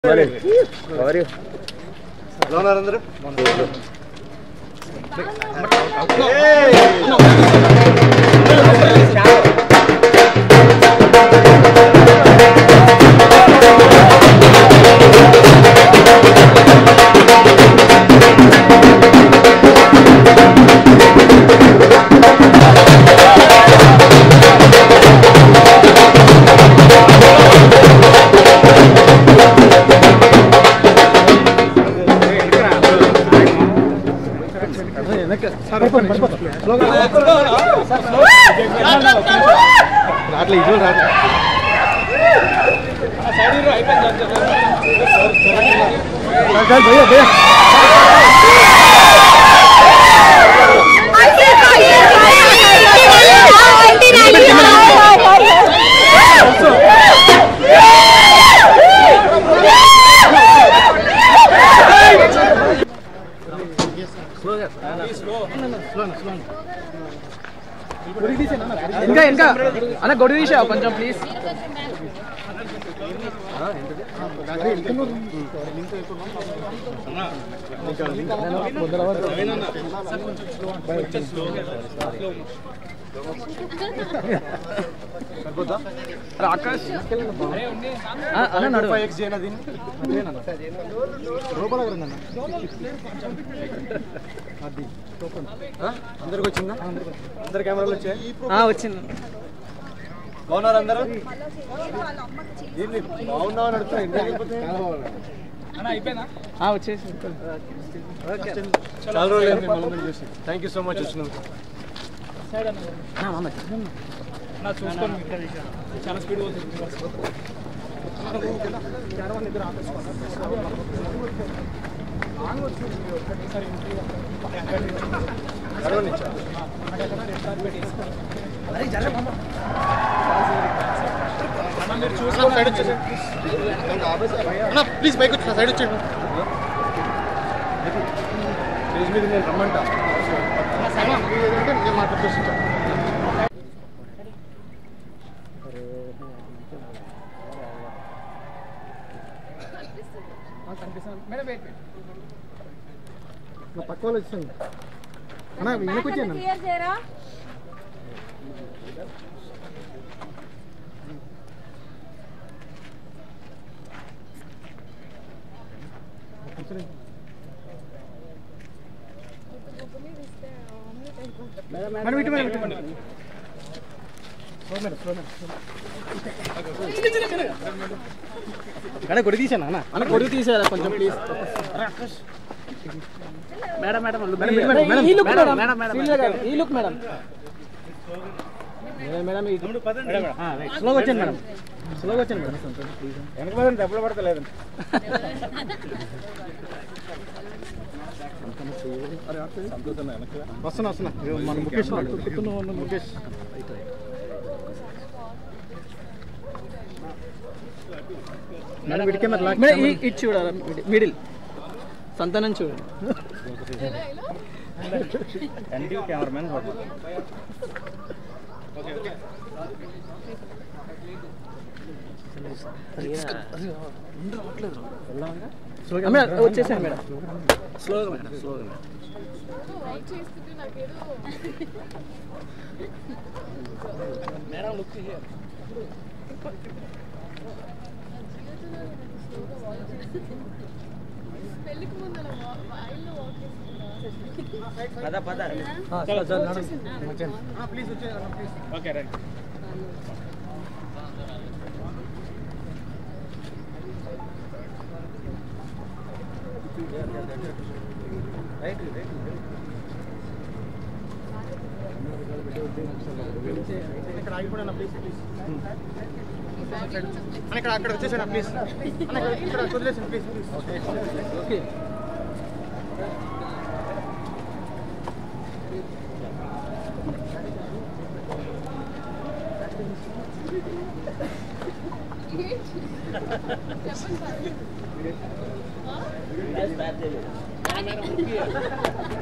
ఎలా ఉన్నారు అందరూ రావట్లే ఇది రావట్లే భయ్యా భయ్యా ఇంకా ఇంకా అన్న గొడుగు తీసావు కొంచెం ప్లీజ్ ఆకాష్ ఆ, అన్న నడు ఫైవ్ ఎక్స్ చేయనా దీన్ని లోపల ఉందన్న అది ఆ? అందరికి వచ్చిందా అందరి కెమెరాలు వచ్చాయి ఆ, వచ్చింది బాగున్నారు అందరూ దీన్ని బాగున్నామని అడుగుతున్నా ఇండియా అయిపోతే ఆ, వచ్చేసి చాలా రోజులు అయింది మనందరం చూసి థ్యాంక్ యూ సో మచ్ వచ్చినందుకు నడవనిచ్చా. అన్న, సైడ్ వచ్చేసేయండి, ప్లీజ్. అన్న, ప్లీజ్ బైక్ వచ్చి సైడ్ వచ్చేయండి స్టేజ్ మీద నేను రమ్మంటా అన్న, మీరు ఏదంటే నేను మాట్లాడుతూ పక్క వాళ్ళు వచ్చింది అన్న వెనక్కి వచ్చాను క్లియర్ చేయరా మేడం ఇటు మేడం ఇటు madam slow madam slow madam అన్న కొడి తీసాను అన్న అన్న గొడుగు తీసారా కొంచెం please madam madam madam, madam, madam. ఈ లుక్ మేడం మేడం మేడం ఈ లుక్ మేడం మేడం స్లోగా వచ్చాను మేడం స్లోగా వచ్చాను మేడం వెనక పదండి దెబ్బలు పడతలేదు వస్తున్నా వస్తున్నా ఇదిగో మన ముఖేష్ ఉన్నాడు. ముఖేష్ మేడం వీడికే మరి లాక్ మేడం ఈ- ఇటు చూడాలి మిడిల్ సంతానం చూడండి ఎన్టీవీ కెమెరామెన్ మేడం వచ్చేసాను మేడం స్లోగా మేడం స్లోగా మేడం మేడం లుక్ పద పద ప్లీజ్ వచ్చేయండి ప్లీజ్ ఓకే రైట్ ఇక్కడ ఆగిపోయినా ప్లీజ్ ప్లీజ్ అన్న ఇక్కడ అక్కడ వచ్చేసాను ప్లీజ్ అన్న ఇక్కడ ఇక్కడ వదిలేసాను please please okay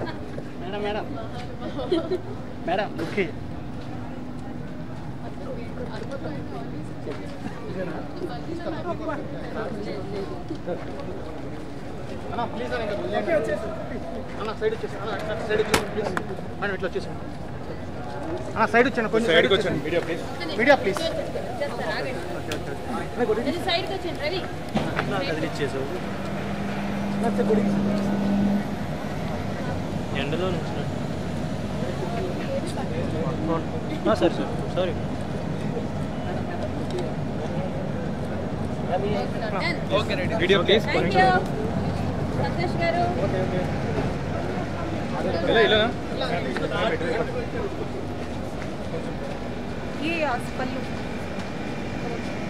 madam madam madam okay అన్న ప్లీజ్ అన్న ఇంకా అన్న సైడ్ వచ్చేసి అన్న అట్లా సైడ్ వచ్చేసి ప్లీజ్ మేడం ఇట్లా వచ్చేసి అన్న సైడ్ వచ్చాను కొంచెం సైడ్కి వచ్చాను మీడియా ప్లీజ్ మీడియా ప్లీజ్ సైడ్కి వచ్చాను రవి ఎండలో sir sir sorry video please thank you Santosh గారు ఇలా ఇలా ఈ హాస్పిటల్